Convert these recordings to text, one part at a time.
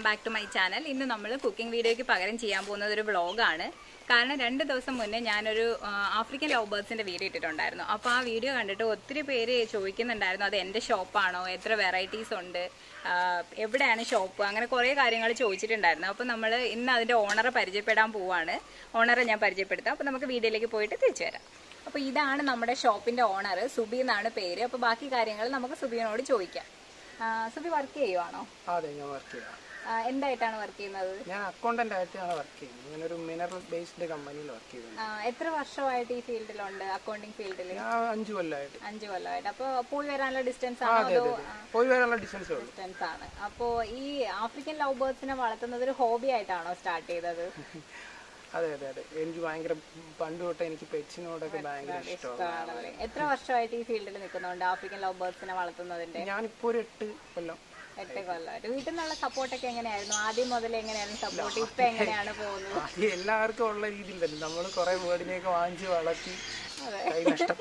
Back to my channel ഇന്ന് നമ്മൾ cooking വീഡിയോയ്ക്ക് പകരം ചെയ്യാൻ പോകുന്നത് ഒരു വ്ളോഗാണ് കാരണം രണ്ട് ദിവസം മുന്നേ ഞാനൊരു ആ, ആഫ്രിക്കൻ ലവ് ബേർഡ്സിന്റെ വീഡിയോ ഇട്ടിട്ടുണ്ടായിരുന്നു അപ്പോൾ ആ വീഡിയോ കണ്ടിട്ട് ഒത്തിരി പേര് ചോദിക്കുന്നുണ്ടായിരുന്നു അത് എൻ്റെ ഷോപ്പാണോ എത്ര വെറൈറ്റീസ് ഉണ്ട് ആ, എവിടെയാണ് ഷോപ്പ് അങ്ങനെ കുറേ കാര്യങ്ങൾ ചോദിച്ചിട്ടുണ്ടായിരുന്നു അപ്പോൾ നമ്മൾ ഇന്ന് അതിൻ്റെ ഓണറെ പരിചയപ്പെടാൻ പോവാണ് ഓണറെ ഞാൻ പരിചയപ്പെടുത്താം അപ്പോൾ നമുക്ക് വീഡിയോയിലേക്ക് പോയിട്ട് തിരിച്ചു വരാം അപ്പോൾ ഇതാണ് നമ്മുടെ ഷോപ്പിന്റെ ഓണർ സുബി എന്നാണ് പേര് അപ്പോൾ ബാക്കി കാര്യങ്ങൾ നമുക്ക് സുബിയോട് ചോദിക്കാം ആ, സുബി വർക്ക് ചെയ്യുവാണോ അതെ ഞാൻ വർക്ക് ചെയ്യാം ആ, എന്തായിട്ടാണ് വർക്ക് ചെയ്യുന്നത് ഞാൻ അക്കൗണ്ടന്റ് ആയിട്ടാണ് വർക്ക് ചെയ്യുന്നത് ഞാനൊരു മിനറൽ ബേസ്ഡ് കമ്പനിയിൽ വർക്ക് ചെയ്യുന്നത് ആ, എത്ര വർഷമായിട്ട് ഈ ഫീൽഡിലുണ്ട് അക്കൗണ്ടിങ് ഫീൽഡിൽ ഞാൻ അഞ്ചു കൊല്ലമായിട്ട് അഞ്ചു കൊല്ലമായിട്ട് അപ്പോൾ പോയി വരാനുള്ള ഡിസ്റ്റൻസ് ആ ആണോ അതെ അതോ അതെ അതെ പോയി വരാനുള്ള ഡിസ്റ്റൻസേ ഉള്ളൂ ഡിസ്റ്റൻസ് ആണ് അപ്പോൾ ഈ ആഫ്രിക്കൻ ലവ് ബേർഡ്സിനെ വളർത്തുന്നത് ഒരു ഹോബി ആയിട്ടാണോ സ്റ്റാർട്ട് ചെയ്തത് അതെ അതെ അതെ എനിക്ക് ഭയങ്കര പണ്ട് തൊട്ട് എനിക്ക് പെറ്റ്സിനോടൊക്കെ ഭയങ്കര ഇഷ്ടമാണ് ആണല്ലേ എത്ര വർഷമായിട്ട് ഈ ഫീൽഡിൽ നിൽക്കുന്നുണ്ട് ആഫ്രിക്കൻ ലവ് ബേർഡ്സിനെ വളർത്തുന്നതിന്റെ ഞാനിപ്പോ ഒരു എട്ട് കൊല്ലം എട്ട് കൊല്ലമായിട്ട് വീട്ടിൽ നിന്നുള്ള സപ്പോർട്ടൊക്കെ എങ്ങനെയായിരുന്നു ആദ്യം മുതൽ എങ്ങനെയായിരുന്നു സപ്പോർട്ട് ഇപ്പൊ എങ്ങനെയാണ് പോകുന്നത് അത് എല്ലാവർക്കും ഉള്ള രീതിയിൽ തന്നെ നമ്മൾ കുറെ വേർഡിനെയൊക്കെ വാങ്ങിച്ച് വളർത്തി കൈ നഷ്ടം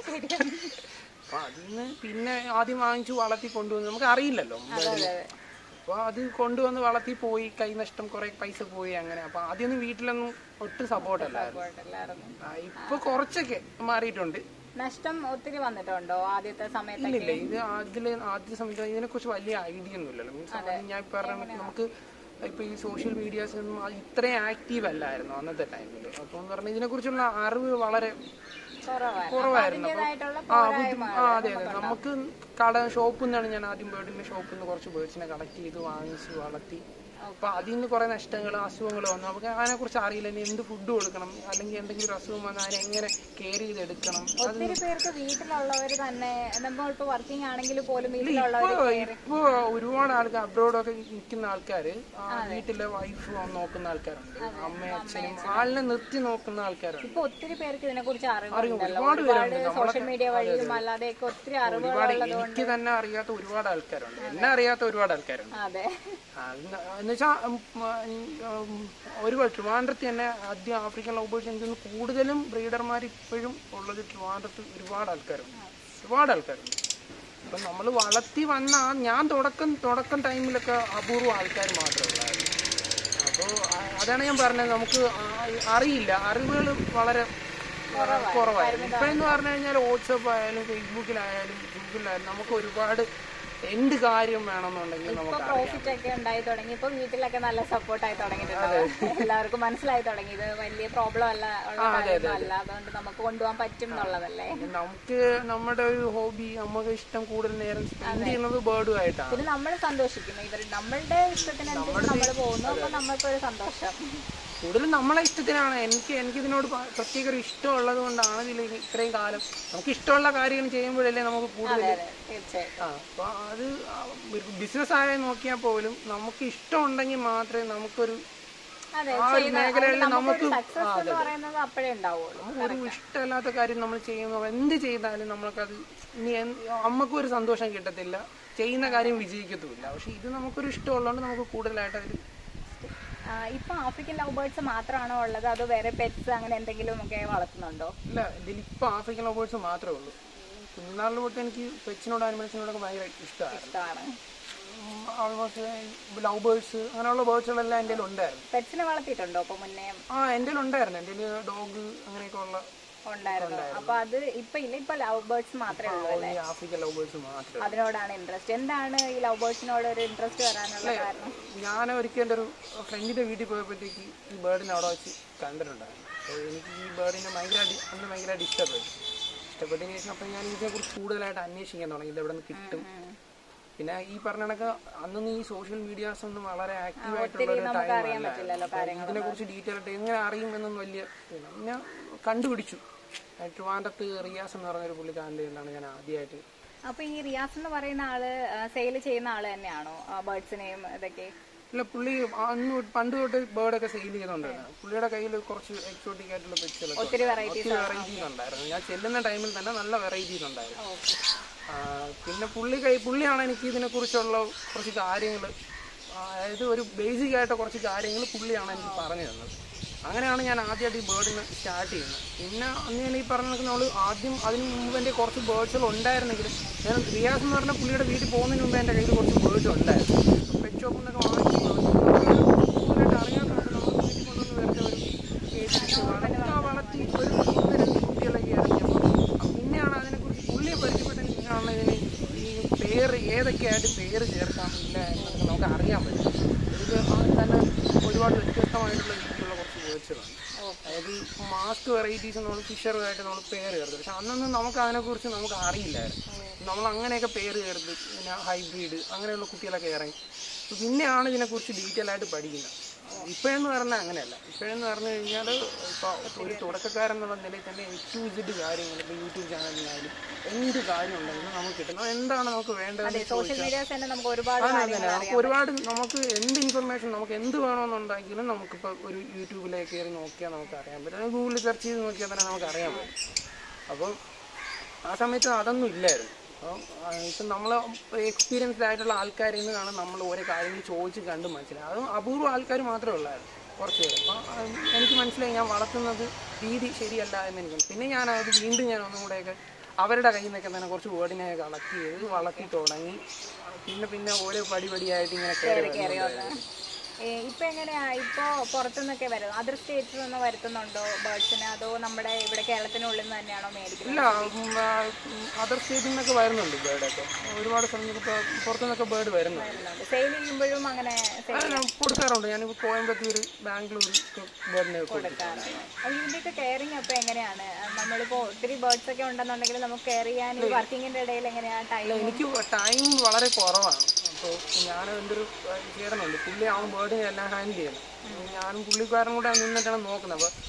അപ്പൊ അതിന്ന് പിന്നെ ആദ്യം വാങ്ങിച്ചു വളർത്തി കൊണ്ടുവന്ന് നമുക്ക് അറിയില്ലല്ലോ bird-നെ. അപ്പൊ അത് കൊണ്ടുവന്ന് വളർത്തി പോയി കൈ നഷ്ടം കുറെ പൈസ പോയി അങ്ങനെ അപ്പൊ ആദ്യമൊന്നും വീട്ടിലൊന്നും ഒട്ടും സപ്പോർട്ട് അല്ലായിരുന്നു കുഴപ്പമില്ലായിരുന്നു ആ, ഇപ്പൊ കുറച്ചൊക്കെ മാറിയിട്ടുണ്ട് നഷ്ടം ഒത്തിരി വന്നിട്ടുണ്ടോ ആദ്യത്തെ സമയത്തൊക്കെ ഇല്ലില്ല ഇത് അതില് ആദ്യ സമയത്ത് ഇതിനെ കുറിച്ച് വലിയ ഐഡിയ ഒന്നും ഇല്ലല്ലോ മീൻസ് ഞാൻ പറഞ്ഞ കണക്ക് നമുക്ക് ഇപ്പൊ ഈ സോഷ്യൽ മീഡിയാസ് ഒന്നും അത് ഇത്രയും ആക്റ്റീവ് അല്ലായിരുന്നു അന്നത്തെ ടൈമിൽ അപ്പൊ എന്ന് പറഞ്ഞാൽ ഇതിനെ കുറിച്ചുള്ള അറിവ് വളരെ കുറവായിരുന്നു കുറവായിരുന്നു അപ്പൊ അതിന്റേതായിട്ടുള്ള ആ ബുദ്ധി ആ അതെ അതെ നമുക്ക് കട ഷോപ്പിൽ നിന്നാണ് ഞാൻ ആദ്യം ബേർഡിന്റെ ഷോപ്പിൽ നിന്ന് കുറച്ച് ബേർഡ്സിനെ കളക്ട് ചെയ്ത് വാങ്ങിച്ച് വളർത്തി അപ്പൊ അതിൽ നിന്ന് കുറെ നഷ്ടങ്ങൾ അസുഖങ്ങൾ വന്നു നമുക്ക് അതിനെ കുറിച്ച് അറിയില്ല ഇനി എന്ത് ഫുഡ് കൊടുക്കണം അല്ലെങ്കിൽ എന്തെങ്കിലും ഒരു അസുഖം വന്നാൽ അതിനെ എങ്ങനെ കെയർ ചെയ്തെടുക്കണം അത് ഒത്തിരി പേർക്ക് വീട്ടിലുള്ളവർ തന്നെ നമ്മൾ ഇപ്പൊ വർക്കിംഗ് ആണെങ്കിൽ പോലും വീട്ടിലുള്ളവർ ഇപ്പൊ ഇപ്പൊ ഒരുപാട് ആൾക്കാർ അബ്രോഡൊക്കെ നിൽക്കുന്ന ആൾക്കാര് ആ വീട്ടിലെ വൈഫ് നോക്കുന്ന ആൾക്കാരുണ്ട് അമ്മയും അച്ഛനും ആളിനെ നിർത്തി നോക്കുന്ന ആൾക്കാരുണ്ട് ഇപ്പൊ ഒത്തിരി പേർക്ക് ഇതിനെ കുറിച്ച് അറിവുണ്ടല്ലോ ഒരുപാട് ഒരുപാട് പേരുണ്ട്. സോഷ്യൽ മീഡിയ വഴിയും അല്ലാതെയൊക്കെ ഒത്തിരി അറിവുകൾ ഒരുപാട് എനിക്ക് തന്നെ അറിയാത്ത ഒരുപാട് ആൾക്കാരുണ്ട് എന്നെ അറിയാത്ത ഒരുപാട് ആൾക്കാരുണ്ട് അതെ ആ, എന്ന് എന്നുവെച്ചാ ഉം, ഉം, ഒരുപാട് ട്രിവാൻഡ്രത്ത് തന്നെ ആദ്യം ആഫ്രിക്കൻ ലവ് എനിക്ക് തോന്നുന്നു കൂടുതലും ബ്രീഡർമാർ ഇപ്പോഴും ഉള്ളത് ട്രിവാൻഡ്രത്ത് ഒരുപാട് ആൾക്കാരുണ്ട് ഒരുപാട് ആൾക്കാരുണ്ട് അപ്പൊ നമ്മൾ വളർത്തി വന്ന ആ ഞാൻ തുടക്കം തുടക്കം ടൈമിലൊക്കെ അപൂർവം ആൾക്കാർ മാത്രമേ ഉള്ളായിരുന്നു അപ്പോൾ അതാണ് ഞാൻ പറഞ്ഞത് നമുക്ക് ആ- അറിയില്ല അറിവുകൾ വളരെ കുറവായിരുന്നു ഇപ്പൊ എന്ന് പറഞ്ഞു കഴിഞ്ഞാൽ വാട്സപ്പ് ആയാലും ഫേസ്ബുക്കിലായാലും ഗൂഗിളിലായാലും നമുക്ക് ഒരുപാട് എന്ത് കാര്യം വേണമെന്നുണ്ടെങ്കിൽ നമുക്ക് അറിയാം പ്രോഫിറ്റ് ഒക്കെ ഉണ്ടായി തുടങ്ങി ഇപ്പൊ വീട്ടിലൊക്കെ നല്ല സപ്പോർട്ട് ആയി തുടങ്ങിയിട്ടുണ്ട് എല്ലാവർക്കും മനസ്സിലായി തുടങ്ങി ഇത് വലിയ പ്രോബ്ലം അല്ല ഉള്ള കാര്യമൊന്നും അല്ല അതുകൊണ്ട് നമുക്ക് കൊണ്ടുപോകാൻ പറ്റും എന്നുള്ളതല്ലേ നമുക്ക് നമ്മുടെ ഒരു ഹോബി നമുക്ക് ഇഷ്ടം കൂടുതൽ നേരം സ്പെൻഡ് ചെയ്യുന്നത് ബേർഡുമായിട്ടാണ് പിന്നെ നമ്മൾ സന്തോഷിക്കുന്നു ഇവർ നമ്മളുടെ ഇഷ്ടത്തിനനുസരിച്ച് നമ്മൾ പോകുന്നു അപ്പൊ നമ്മൾക്കൊരു സന്തോഷം കൂടുതലും നമ്മളെ ഇഷ്ടത്തിനാണ് എനിക്ക് എനിക്ക് ഇതിനോട് പ- പ്രത്യേക ഒരു ഇഷ്ടമുള്ളത് കൊണ്ടാണ് ഇതിൽ ഇത്രയും കാലം നമുക്ക് ഇഷ്ടമുള്ള കാര്യങ്ങൾ ചെയ്യുമ്പോഴല്ലേ നമുക്ക് കൂടുതൽ അതെ തീർച്ചയായിട്ടും ആ അപ്പൊ അത് ബിസിനസ് ആയ നോക്കിയാൽ പോലും നമുക്ക് ഇഷ്ടമുണ്ടെങ്കിൽ മാത്രമേ നമുക്കൊരു അതെ ആ ഒരു മേഖലയിൽ നമുക്ക് സക്സസ് എന്ന് പറയുന്നത് അപ്പോഴേ ഉണ്ടാവുള്ളൂ ഒരു ഇഷ്ടമല്ലാത്ത കാര്യം നമ്മൾ ചെയ്യുന്നു എന്ത് ചെയ്താലും നമ്മൾക്കത് ഇനി എന്ത് അമ്മക്കും ഒരു സന്തോഷം കിട്ടത്തില്ല ചെയ്യുന്ന കാര്യം വിജയിക്കത്തുമില്ല പക്ഷെ ഇത് നമുക്കൊരു ഇഷ്ടമുള്ളതുകൊണ്ട് നമുക്ക് കൂടുതലായിട്ട് അതിൽ ആ, ഇപ്പൊ ആഫ്രിക്കൻ ലവ് ബേർഡ്സ് മാത്രമാണോ ഉള്ളത് അതോ വേറെ പെറ്റ്സ് അങ്ങനെ എന്തെങ്കിലും ഒക്കെ വളർത്തുന്നുണ്ടോ ഇല്ല ഇതിലിപ്പോൾ ആഫ്രിക്കൻ ലവേഴ്സ് മാത്രമേ ഉള്ളൂ കുഞ്ഞുനാളിൽ തൊട്ട് എനിക്ക് പെറ്റ്സിനോട് ആനിമൽസിനോടൊക്കെ ഭയങ്കര ഇഷ്ടമായിരുന്നു ഇഷ്ടമാണ് ഓൾമോസ്റ്റ് ലവ് ബേർഡ്സ് അങ്ങനെയുള്ള ബേർഡ്സുകളെല്ലാം എൻ്റെ ഉണ്ടായിരുന്നു പെറ്റ്സിനെ വളർത്തിയിട്ടുണ്ടോ അപ്പൊ മുന്നേ ആ എൻ്റെ ഉണ്ടായിരുന്നു എൻ്റെ ഡോഗ് അങ്ങനെയൊക്കെ ഉള്ള ഉണ്ടായിരുന്നു അപ്പൊ അത് ഇപ്പൊ ഇല്ല ഇപ്പൊ ലവ് ബേർഡ്സ് മാത്രമേ ഉള്ളൂ ഈ ആഫ്രിക്കൻ ലവ് ബേർഡ്സ് മാത്രമേ അതിനോടാണ് ഇൻട്രസ്റ്റ് എന്താണ് ഈ ലവ് ബേർഡ്സിനോട് ഒരു ഇൻട്രസ്റ്റ് വരാനുള്ള കാരണം ഞാൻ ഒരിക്കൽ എൻ്റെ ഒരു ഫ്രണ്ടിൻ്റെ വീട്ടിൽ പോയപ്പോഴത്തേക്ക് ഈ ബേർഡിനെ അവിടെ വെച്ച് കണ്ടിട്ടുണ്ടായിരുന്നു അപ്പോൾ എനിക്ക് ഈ ബേർഡിനെ ഭയങ്കര അടി- അന്ന് ഭയങ്കരമായിട്ട് ഇഷ്ടപ്പെട്ടു ഇഷ്ടപ്പെട്ടതിന് ശേഷം അപ്പം ഞാൻ ഇതിനെക്കുറിച്ച് കൂടുതലായിട്ട് അന്വേഷിക്കാൻ തുടങ്ങി ഇത് എവിടെ നിന്ന് കിട്ടും പിന്നെ ഈ പറഞ്ഞ കണക്ക് അന്നൊന്നും ഈ സോഷ്യൽ മീഡിയാസ് ഒന്നും വളരെ ആക്റ്റീവ് ആയിട്ടുള്ള ഒരു ടൈം അല്ല ഇതിനെ കുറിച്ച് ഡീറ്റെയിൽ ആയിട്ട് എങ്ങനെ അറിയും എന്നൊന്നും വലിയ ഇതില്ല. പിന്നെ കണ്ടുപിടിച്ചു ട്രിവാൻഡ്രത്ത് റിയാസ് എന്ന് പറഞ്ഞൊരു പുള്ളിക്കാരൻ്റെ കണ്ടാണ് ഞാൻ ആദ്യമായിട്ട് അപ്പൊ ഈ റിയാസ് എന്ന് പറയുന്ന ആള് സെയിൽ ചെയ്യുന്ന ആള് തന്നെയാണോ ബേർഡ്സിനെയും ഇതൊക്കെ ഇല്ല പുള്ളി അന്ന് പണ്ട് തൊട്ട് ബേർഡൊക്കെ സെയിൽ ചെയ്തുകൊണ്ടിരുന്നത് പുള്ളിയുടെ കയ്യിൽ കുറച്ച് എക്സോട്ടിക് ആയിട്ടുള്ള പെറ്റ്സുകളൊക്കെ ഒത്തിരി വെറൈറ്റി ഒത്തിരി വെറൈറ്റീസ് ഉണ്ടായിരുന്നു ഞാൻ ചെല്ലുന്ന ടൈമിൽ തന്നെ നല്ല വെറൈറ്റീസ് ഉണ്ടായിരുന്നു ആ, പിന്നെ പുള്ളി കൈ പുള്ളിയാണ് എനിക്ക് ഇതിനെക്കുറിച്ചുള്ള കുറച്ച് കാര്യങ്ങൾ അതായത് ഒരു ബേസിക് ആയിട്ട് കുറച്ച് കാര്യങ്ങൾ പുള്ളിയാണ് എനിക്ക് പറഞ്ഞു തന്നത് അങ്ങനെയാണ് ഞാൻ ആദ്യമായിട്ട് ഈ ബേർഡിന് സ്റ്റാർട്ട് ചെയ്യുന്നത് പിന്നെ അന്ന് ഞാൻ ഈ പറഞ്ഞ നമ്മൾ ആദ്യം അതിന് മുമ്പ് എൻ്റെ കുറച്ച് ബേർഡ്സുകൾ ഉണ്ടായിരുന്നെങ്കിലും ഞാൻ റിയാസ് എന്ന് പറഞ്ഞ പുള്ളിയുടെ വീട്ടിൽ പോകുന്നതിന് മുമ്പ് എൻ്റെ കയ്യിൽ കുറച്ച് ബേർഡ്സ് ഉണ്ടായിരുന്നു പെറ്റ് ഷോപ്പിൽ നിന്നൊക്കെ വാങ്ങിച്ച് ചേർക്കാം ഇല്ല എന്നൊക്കെ നമുക്ക് അറിയാൻ പറ്റും ഇത് തന്നെ ഒരുപാട് വ്യത്യസ്തമായിട്ടുള്ള രീതിയിലുള്ള കുറച്ച് വേർഡ്സുകളാണ് അതായത് മാസ്ക് വെറൈറ്റീസ് നമ്മൾ ഫിഷറുമായിട്ട് നമ്മൾ പേര് ചേർത്ത് പക്ഷെ അന്നൊന്നും നമുക്ക് അതിനെക്കുറിച്ച് നമുക്ക് അറിയില്ലായിരുന്നു നമ്മൾ അങ്ങനെയൊക്കെ പേര് ചേർത്ത് പിന്നെ ഹൈബ്രിഡ് അങ്ങനെയുള്ള കുട്ടികളൊക്കെ ഇറങ്ങി അപ്പൊ പിന്നെയാണ് ഇതിനെക്കുറിച്ച് ഡീറ്റെയിൽ ആയിട്ട് പഠിക്കുന്നത് ഇപ്പോഴെന്ന് പറഞ്ഞാൽ അങ്ങനെയല്ല ഇപ്പോഴെന്ന് പറഞ്ഞു കഴിഞ്ഞാൽ ഇപ്പോൾ ഒരു തുടക്കക്കാരൻ എന്നുള്ള നിലയിൽ തന്നെ ഏറ്റവും ഇസിഡ് കാര്യങ്ങൾ ഇപ്പോൾ യൂട്യൂബ് ചാനലിനായാലും എന്ത് കാര്യം ഉണ്ടെങ്കിലും നമുക്ക് കിട്ടുന്നത് എന്താണ് നമുക്ക് വേണ്ടത് സോഷ്യൽ മീഡിയാസ് തന്നെ നമുക്ക് ഒരുപാട് അതെ അതെ നമുക്ക് ഒരുപാട് നമുക്ക് എന്ത് ഇൻഫർമേഷൻ നമുക്ക് എന്ത് വേണമെന്നുണ്ടെങ്കിലും നമുക്കിപ്പോൾ ഒരു യൂട്യൂബിലേക്ക് കയറി നോക്കിയാൽ നമുക്ക് അറിയാൻ പറ്റും അല്ലെങ്കിൽ ഗൂഗിളിൽ സെർച്ച് ചെയ്ത് നോക്കിയാൽ തന്നെ നമുക്ക് അറിയാൻ പറ്റും അപ്പം ആ സമയത്ത് അതൊന്നും ഇല്ലായിരുന്നു അപ്പം ഇപ്പം നമ്മൾ എക്സ്പീരിയൻസ്ഡ് ആയിട്ടുള്ള ആൾക്കാരിൽ നിന്നാണ് നമ്മൾ ഓരോ കാര്യങ്ങൾ ചോദിച്ച് കണ്ട് മനസ്സിലായത് അതും അപൂർവ ആൾക്കാർ മാത്രമേ ഉള്ളായിരുന്നു കുറച്ച് പേര് അപ്പം എനിക്ക് മനസ്സിലായി ഞാൻ വളർത്തുന്നത് രീതി ശരിയല്ല എന്ന് എനിക്ക് മനസ്സിലായി. പിന്നെ ഞാൻ അത് വീണ്ടും ഞാൻ ഒന്നും കൂടെയൊക്കെ അവരുടെ കയ്യിൽ നിന്നൊക്കെ തന്നെ കുറച്ച് വേർഡിനെ കളക്ട് ചെയ്ത് വളർത്തി തുടങ്ങി പിന്നെ പിന്നെ ഓരോ പടി പടിയായിട്ട് ഇങ്ങനെ കയറി വരുന്നുണ്ടായിരുന്നു. ഇപ്പൊ എങ്ങനെയാ ഇപ്പൊ പുറത്തുനിന്നൊക്കെ വരുന്നത് അതർ സ്റ്റേറ്റിൽ നിന്ന് വരുത്തുന്നുണ്ടോ ബേർഡ്സിന് അതോ നമ്മുടെ ഇവിടെ കേരളത്തിനുള്ളിൽ നിന്ന് തന്നെയാണോ മേടിക്കുന്നത് ഇല്ല അതർ സ്റ്റേറ്റിൽ നിന്നൊക്കെ വരുന്നുണ്ട് ബേർഡൊക്കെ ഒരുപാട് സ്ഥലങ്ങളിൽ ഇപ്പോൾ പുറത്തുനിന്നൊക്കെ ബേർഡ് വരുന്നുണ്ട് സെയിൽ ചെയ്യുമ്പോഴും അങ്ങനെ sale അത് ഞാൻ കൊടുക്കാറുണ്ട് ഞാനിപ്പോൾ കോയമ്പത്തൂർ ബാംഗ്ലൂർ ബേർഡിനെ കൊടുക്കും ചെയ്യാറുണ്ട്. അപ്പൊ ഇതിന്റെയൊക്കെ കെയറിങ് അപ്പൊ എങ്ങനെയാണ് നമ്മളിപ്പോ ഒത്തിരി ബേർഡ്സ് ഒക്കെ ഉണ്ടെന്നുണ്ടെങ്കിൽ നമുക്ക് കെയർ ചെയ്യാൻ ഈ വർക്കിങ്ങിന്റെ ഇടയിൽ എങ്ങനെയാ ടൈം എനിക്ക് ടൈം വളരെ കുറവാണ് അപ്പോൾ ഞാൻ എൻ്റെ ഒരു ചേട്ടനുണ്ട് പുള്ളി അവൻ ബേർഡിനെ എല്ലാം ഹാൻഡിൽ ചെയ്യണം ഞാനും പുള്ളിക്കാരനും കൂടെ നിന്നിട്ടാണ് നോക്കുന്നത് അപ്പോൾ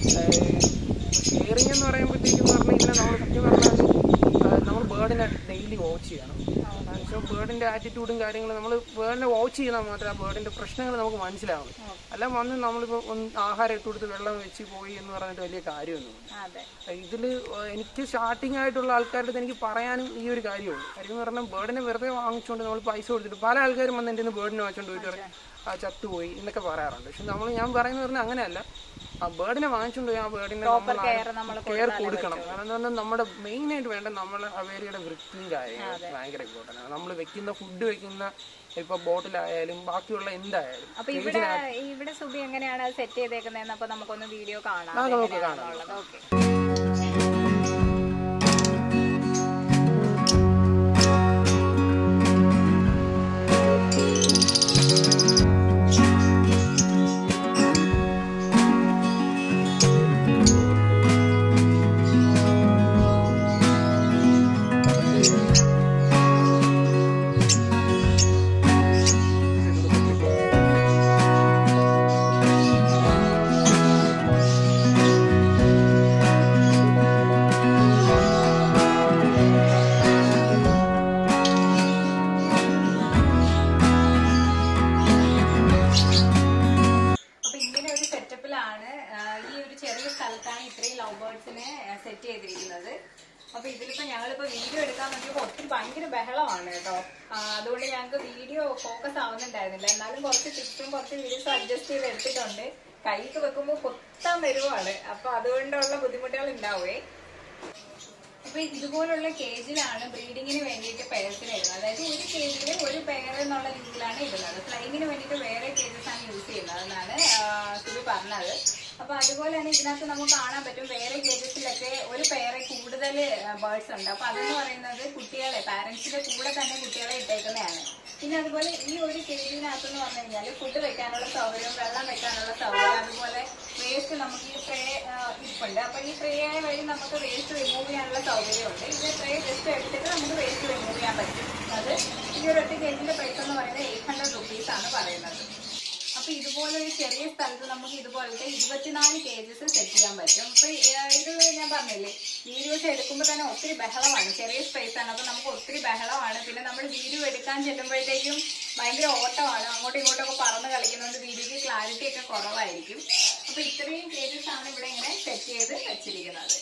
കെയറിങ് എന്ന് പറയുമ്പോഴത്തേക്കും പറഞ്ഞു കഴിഞ്ഞാൽ നമ്മൾ സത്യം പറഞ്ഞാൽ നമ്മൾ ബേർഡിനെ ഡെയിലി വാച്ച് ചെയ്യണം പക്ഷേ ബേർഡിൻ്റെ ആറ്റിറ്റ്യൂഡും കാര്യങ്ങളും നമ്മൾ ബേർഡിനെ വാച്ച് ചെയ്താൽ മാത്രമേ ആ ബേർഡിൻ്റെ പ്രശ്നങ്ങൾ നമുക്ക് മനസ്സിലാവുള്ളൂ അല്ല വന്ന് നമ്മളിപ്പോൾ ഒന്ന് ആഹാരം ഇട്ട് കൊടുത്ത് വെള്ളം വെച്ച് പോയി എന്ന് പറഞ്ഞിട്ട് വലിയ കാര്യമൊന്നുമില്ല അതെ ഇതിൽ എനിക്ക് സ്റ്റാർട്ടിംഗ് ആയിട്ടുള്ള ആൾക്കാരുടെ അടുത്ത് എനിക്ക് പറയാനും ഈ ഒരു കാര്യമുള്ളൂ കാര്യം എന്ന് പറഞ്ഞാൽ ബേർഡിനെ വെറുതെ വാങ്ങിച്ചുകൊണ്ട് നമ്മൾ പൈസ കൊടുത്തിട്ട് പല ആൾക്കാരും വന്ന് എൻ്റെ ബേർഡിനെ വാങ്ങിച്ചുകൊണ്ട് പോയിട്ട് പറയും, ആ ചത്തുപോയി എന്നൊക്കെ പറയാറുണ്ട് പക്ഷെ നമ്മൾ ഞാൻ പറയുന്നത് പറഞ്ഞാൽ അങ്ങനെയല്ല ആ ബേർഡിനെ വാങ്ങിച്ചുകൊണ്ട് പോയി ആ ബേർഡിനെ നമ്മൾ കെയർ കൊടുക്കണം കാരണം എന്ന് പറഞ്ഞാൽ നമ്മുടെ മെയിൻ ആയിട്ട് വേണ്ട നമ്മളെ അവേരിയുടെ വൃത്തിയും കാര്യങ്ങളും ഭയങ്കര ഇമ്പോർട്ടൻ്റ് ആണ് നമ്മൾ വെക്കുന്ന ഫുഡ് വെക്കുന്ന ഇപ്പൊ ബോട്ടിലായാലും ബാക്കിയുള്ള എന്തായാലും അപ്പൊ ഇവിടെ ഇവിടെ സുബി എങ്ങനെയാണ് അത് സെറ്റ് ചെയ്തേക്കുന്നതെന്ന് അപ്പൊ നമുക്കൊന്ന് വീഡിയോ കാണാം ആ, നമുക്ക് കാണാം ഓക്കെ അപ്പൊ ഇങ്ങനെ ഒരു സെറ്റപ്പിലാണ് ഈ ഒരു ചെറിയ സ്ഥലത്താണ് ഇത്രയും ലവ് ബേർഡ്സിനെ സെറ്റ് ചെയ്തിരിക്കുന്നത് അപ്പൊ ഇതിലിപ്പോ ഞങ്ങളിപ്പോ വീഡിയോ എടുക്കാൻ നോക്കിയപ്പോ ഒത്തിരി ഭയങ്കര ബഹളമാണ് കേട്ടോ ആ, അതുകൊണ്ട് ഞങ്ങൾക്ക് വീഡിയോ ഫോക്കസ് ആവുന്നുണ്ടായിരുന്നില്ല എന്നാലും കുറച്ച് ടിപ്സും കുറച്ച് വീഡിയോസും അഡ്ജസ്റ്റ് ചെയ്ത് എടുത്തിട്ടുണ്ട് കൈക്ക് വെക്കുമ്പോൾ കൊത്താൻ വരുവാണ് അപ്പൊ അതുകൊണ്ടുള്ള ബുദ്ധിമുട്ടുകൾ ഉണ്ടാവേ അപ്പൊ ഇതുപോലുള്ള കേജിലാണ് ബ്രീഡിങ്ങിന് വേണ്ടിയിട്ട് പെയർസിന് ഇടുന്നത് അതായത് ഒരു കേജിൽ ഒരു പെയർ എന്നുള്ള രീതിയിലാണ് ഇടുന്നത് ഫ്ലൈങ്ങിന് വേണ്ടിയിട്ട് വേറെ കേജസ് ആണ് യൂസ് ചെയ്യുന്നത് എന്നാണ് സുബി പറഞ്ഞത് അപ്പൊ അതുപോലെ തന്നെ ഇതിനകത്ത് നമുക്ക് കാണാൻ പറ്റും വേറെ കേജസിലൊക്കെ ഒരു പെയറെ കൂടുതൽ ബേർഡ്സ് ഉണ്ട് അപ്പൊ അതെന്ന് പറയുന്നത് കുട്ടികളെ പാരന്റ്സിന്റെ കൂടെ തന്നെ കുട്ടികളെ ഇട്ടേക്കുന്നതാണ് പിന്നെ അതുപോലെ ഈ ഒരു കേജിനകത്ത് എന്ന് പറഞ്ഞു കഴിഞ്ഞാൽ ഫുഡ് വെക്കാനുള്ള സൗകര്യം വെള്ളം വെക്കാനുള്ള സൗകര്യം അതുപോലെ വേസ്റ്റ് നമുക്ക് ഈ ട്രേ ഇരിപ്പുണ്ട് അപ്പൊ ഈ ട്രേ വഴി നമുക്ക് വേസ്റ്റ് റിമൂവ് ചെയ്യാനുള്ള സൗകര്യമുണ്ട് ഇത് ട്രേ ജസ്റ്റ് എടുത്തിട്ട് നമുക്ക് വേസ്റ്റ് റിമൂവ് ചെയ്യാൻ പറ്റും അത് ഈ ഒരു ഒറ്റ കേജിന്റെ പ്രൈസ് എന്ന് പറയുന്നത് എയ്റ്റ് ഹൺഡ്രഡ് റുപ്പീസ് ആണ് പറയുന്നത് അപ്പൊ ഇതുപോലെ ഒരു ചെറിയ സ്ഥലത്ത് നമുക്ക് ഇതുപോലത്തെ ഇരുപത്തിനാല് കേജസ് സെറ്റ് ചെയ്യാൻ പറ്റും അപ്പൊ ഏഹ്, ഇത് ഞാൻ പറഞ്ഞില്ലേ വീഡിയോസ് എടുക്കുമ്പോൾ തന്നെ ഒത്തിരി ബഹളമാണ് ചെറിയ സ്പേസ് ആണ് അപ്പൊ നമുക്ക് ഒത്തിരി ബഹളമാണ് പിന്നെ നമ്മൾ വീഡിയോ എടുക്കാൻ ചെല്ലുമ്പോഴത്തേക്കും ഭയങ്കര ഓട്ടമാണ് അങ്ങോട്ടും ഇങ്ങോട്ടും ഒക്കെ പറന്ന് കളിക്കുന്നതുകൊണ്ട് വീഡിയോക്ക് ക്ലാരിറ്റി ഒക്കെ കുറവായിരിക്കും അപ്പൊ ഇത്രയും കേജസ് ആണ് ഇവിടെ ഇങ്ങനെ സെറ്റ് ചെയ്ത് വെച്ചിരിക്കുന്നത്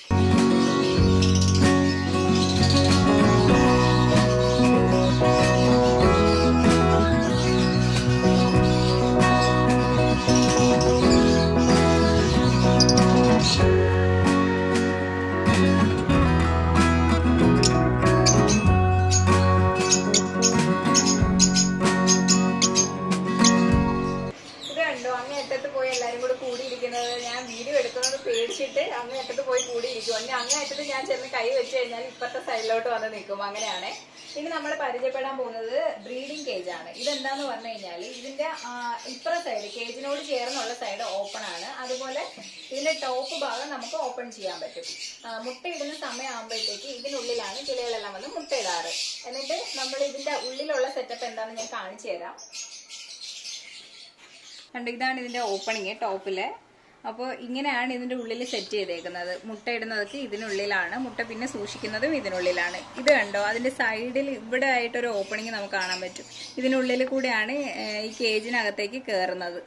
ഇത് കണ്ടോ അങ്ങേ അറ്റത്ത് പോയി എല്ലാരും കൂടെ കൂടിയിരിക്കുന്നത് ഞാൻ വീഡിയോ എടുക്കുന്നത് പേടിച്ചിട്ട് അങ്ങേ അറ്റത്ത് പോയി കൂടിയിരിക്കും അങ്ങേ അങ്ങേ അറ്റത്ത് ഞാൻ ചെന്ന് കൈ വെച്ച് കഴിഞ്ഞാൽ ഇപ്പത്തെ സൈഡിലോട്ട് വന്ന് നിൽക്കും അങ്ങനെയാണ് ഇനി നമ്മൾ പരിചയപ്പെടാൻ പോകുന്നത് ബ്രീഡിംഗ് കേജ് ആണ് ഇതെന്താന്ന് പറഞ്ഞു കഴിഞ്ഞാൽ ഇതിന്റെ ആ, ഇപ്പുറ സൈഡ് കേജിനോട് ചേർന്നുള്ള സൈഡ് ഓപ്പൺ ആണ് അതുപോലെ ഇതിന്റെ ടോപ്പ് ഭാഗം നമുക്ക് ഓപ്പൺ ചെയ്യാൻ പറ്റും ആ, മുട്ടയിടുന്ന സമയമാകുമ്പോഴത്തേക്ക് ഇതിനുള്ളിലാണ് കിളികളെല്ലാം വന്ന് മുട്ടയിടാറ് എന്നിട്ട് നമ്മൾ ഇതിന്റെ ഉള്ളിലുള്ള സെറ്റപ്പ് എന്താണെന്ന് ഞാൻ കാണിച്ചു തരാം കണ്ടു ഇതാണ് ഇതിന്റെ ഓപ്പണിങ് ടോപ്പില് അപ്പോൾ ഇങ്ങനെയാണ് ഇതിന്റെ ഉള്ളിൽ സെറ്റ് ചെയ്തേക്കുന്നത് മുട്ട ഇടുന്നതൊക്കെ ഇതിനുള്ളിലാണ് മുട്ട പിന്നെ സൂക്ഷിക്കുന്നതും ഇതിനുള്ളിലാണ് ഇത് കണ്ടോ അതിന്റെ സൈഡിൽ ഇവിടെ ആയിട്ടൊരു ഓപ്പണിങ് നമുക്ക് കാണാൻ പറ്റും ഇതിനുള്ളിൽ കൂടെയാണ് ഏഹ്, ഈ കേജിനകത്തേക്ക് കയറുന്നത്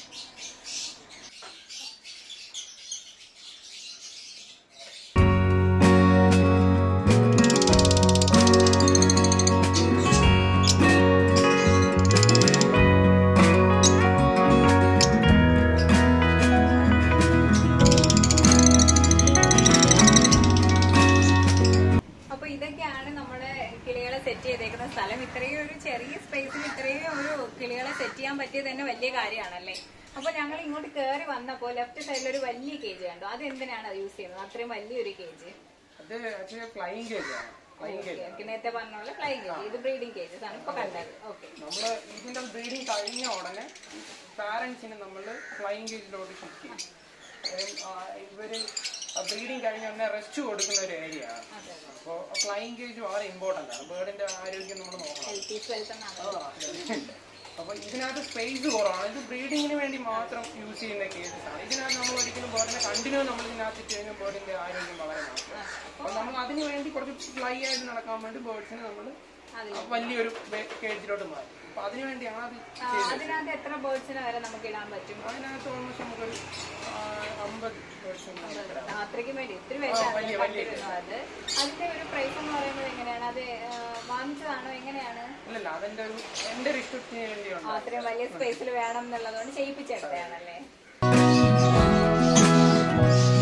അപ്പൊ ഇതൊക്കെയാണ് നമ്മുടെ കിളികളെ സെറ്റ് ചെയ്തേക്കുന്ന സ്ഥലം ഇത്രയും ഒരു ചെറിയ സ്പേസിൽ ഇത്രയും ഒരു കിളികളെ സെറ്റ് ചെയ്യാൻ പറ്റിയത് തന്നെ വലിയ കാര്യമാണല്ലേ അപ്പൊ ഞങ്ങൾ ഇങ്ങോട്ട് കയറി വന്നപ്പോ ലെഫ്റ്റ് സൈഡിൽ ഒരു വലിയ കേജ് കണ്ടു അത് എന്തിനാണ് യൂസ് ചെയ്യുന്നത് അത്രയും വലിയൊരു കേജ് അത് ആക്ച്വലി ഫ്ലൈയിങ് കേജ് ആണ് ഫ്ലൈയിങ് കേജ് നേരത്തെ പറഞ്ഞ ഫ്ലൈങ് കേജ് ഇത് ബ്രീഡിംഗ് കേജസ് ആണ് ഇപ്പൊ കണ്ടത് ഓക്കെ നമ്മള് ഇതിന്റെ ബ്രീഡിങ് കഴിഞ്ഞ ഉടനെ പാരന്റ്സിനെ നമ്മൾ ഫ്ലൈയിങ് കേജിലോട്ട് ഷിഫ്റ്റ് ചെയ്യും കാര്യം, ആ, ഇവര് ബ്രീഡിങ് കഴിഞ്ഞ ഉടനെ റെസ്റ്റ് കൊടുക്കുന്ന ഒരു ഏരിയ ആണ് അപ്പോൾ ഫ്ലൈയിങ് കേജ് വളരെ ഇമ്പോർട്ടന്റ് ആണ് ബേർഡിന്റെ ആരോഗ്യം നമ്മൾ നോക്കണം ഹെൽത്തി വെൽത്ത് എന്നാണ് ആ, അപ്പൊ ഇതിനകത്ത് സ്പേസ് കുറവാണ് ഇത് ബ്രീഡിങ്ങിന് വേണ്ടി മാത്രം യൂസ് ചെയ്യുന്ന കേസസ് ആണ് ഇതിനകത്ത് നമ്മൾ ഒരിക്കലും ബേർഡിനെ കണ്ടിന്യൂ നമ്മൾ ഇതിനകത്ത് ഇട്ട് കഴിഞ്ഞാൽ ബേർഡിന്റെ ആരോഗ്യം വളരെ മോശം അപ്പൊ നമ്മൾ അതിന് വേണ്ടി കുറച്ച് ഫ്ലൈ ആയിട്ട് നടക്കാൻ വേണ്ടി ബേർഡ്സിനെ നമ്മൾ വലിയൊരു കേജിലോട്ട് മാറ്റി അപ്പൊ അതിനു വേണ്ടിയാണ് അത് ആ, അതിനകത്ത് എത്ര ബേർഡ്സിനെ വരെ നമുക്ക് ഇടാൻ പറ്റും അതിനകത്ത് ഓൾമോസ്റ്റ് നമുക്കൊരു ആ, അമ്പത് പേഴ്സൺ അത്രയ്ക്കും വേണ്ടി ഒത്തിരി പേരാണ് കണ്ടിരുന്നത് അത് അതിന്റെ ഒരു പ്രൈസ് എന്ന് പറയുന്നത് എങ്ങനെയാണ് അത് ആ, വാങ്ങിച്ചതാണോ എങ്ങനെയാണ് അല്ലല്ല അതെന്റെ ഒരു എന്റെ ഒരു ഇഷ്ടത്തിന് വേണ്ടിയുണ്ട് ആ, അത്രയും വലിയ സ്പേസിൽ വേണം എന്നുള്ളതുകൊണ്ട് ചെയ്യിപ്പിച്ചെടുത്തതാണല്ലേ